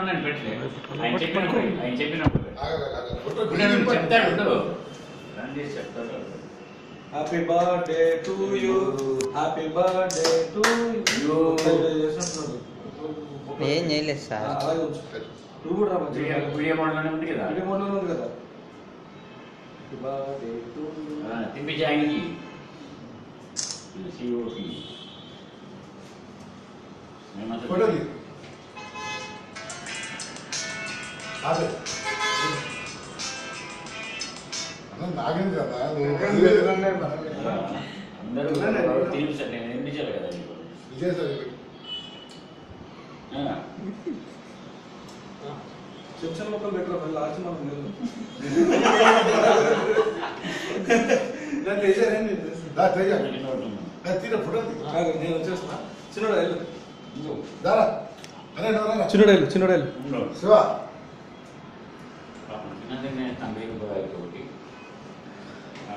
ఉన్నాను పెట్టలే ఆయన చెప్పినప్పుడు ఆయన చెప్పినప్పుడు ఆగదు, ఆగదు. ఫోటో ఉండు, ఉండు, చెప్తాడు ఉండు. రన్ చేసి చెప్తాడు happy birthday to you happy birthday to you ఏం చేయలేదు సార్ అలాగే ఉంచు నువ్వు కూడా రా మంచిగా. వీడియో వీడియో మోడల్లోనే ఉంది కదా వీడియో మోడ్లోనే ఉంది కదా హ్యాపీ బర్త్డే టు యూ ఆ, తిప్పించి ఆయనకి సిఓసి ఫోటో తీ. అదే. అన్న, నాగేంద్ర కదా నువ్వు అందరూ తినిపిస్తారు నేను తినిపించాలి కదా నీకు విజయ్ సార్ చెప్పి. ఆ, చిన్న చిన్న మొక్కలు పెట్టరా మళ్ళీ లాస్ట్ మనకు లేదు నాకు చేశారేంటి దా, తేజ. చిన్న ఒకటి ఉంది. దా, తీరా, ఫోటో తీ. కాదు, నేను వచ్చేస్తున్నా చిన్నోడు వెళ్ళు ఉండు. దారా. అరే, నువ్వు రారా. చిన్నోడు వెళ్ళు చిన్నోడు వెళ్ళు ఉండు. శివ పాపం చిన్నదినే తండ్రి కూడా అయితే ఒకటి ఆ,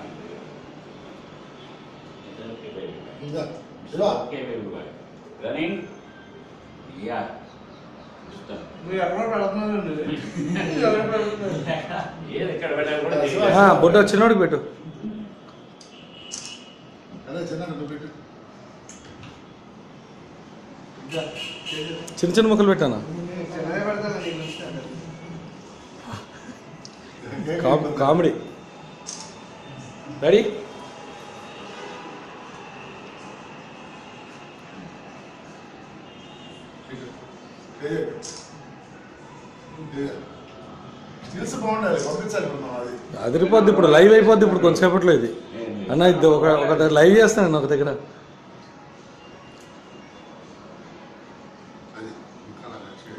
ఇద్దరికి వేరు. ఇందా. శివ ఓకే వేరు బాయ్. రన్నింగ్ యా చూస్తాను నువ్వు ఎక్కడ పెడుతున్నావు ఏది ఎక్కడ పెట్టాలి కూడా ఆ, తెలియదు. బొట్ట చిన్నోడికి పెట్టు అదే చిన్న నువ్వు పెట్టు ఇంకా చిన్న చిన్న మొక్కలు పెట్టానా comedy ready Teja. Teja. Stills బాగుండాలి పంపించాలి మనం అది అదిరిపోద్ది ఇప్పుడు లైవ్ అయిపోద్ది ఇప్పుడు కొంతసేపట్లో ఇది అన్న ఇది ఒక ఒక దగ్గర లైవ్ చేస్తాను నేను ఒక దగ్గర అది ఇంకా నాకు నచ్చలేదు.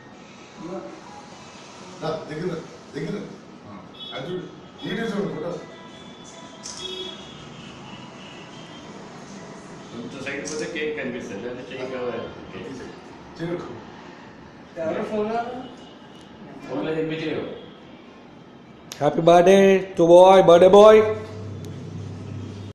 దా, దగ్గర దగ్గర ఆ, అది చూడు ఈడే చూడు ఫోటో కొంచెం సైడ్ పోతే కేక్ కనిపిస్తుంది అంటే కేక్ చూడు ఫోన్లో తెప్పించలేవు happy birthday to boy birthday bye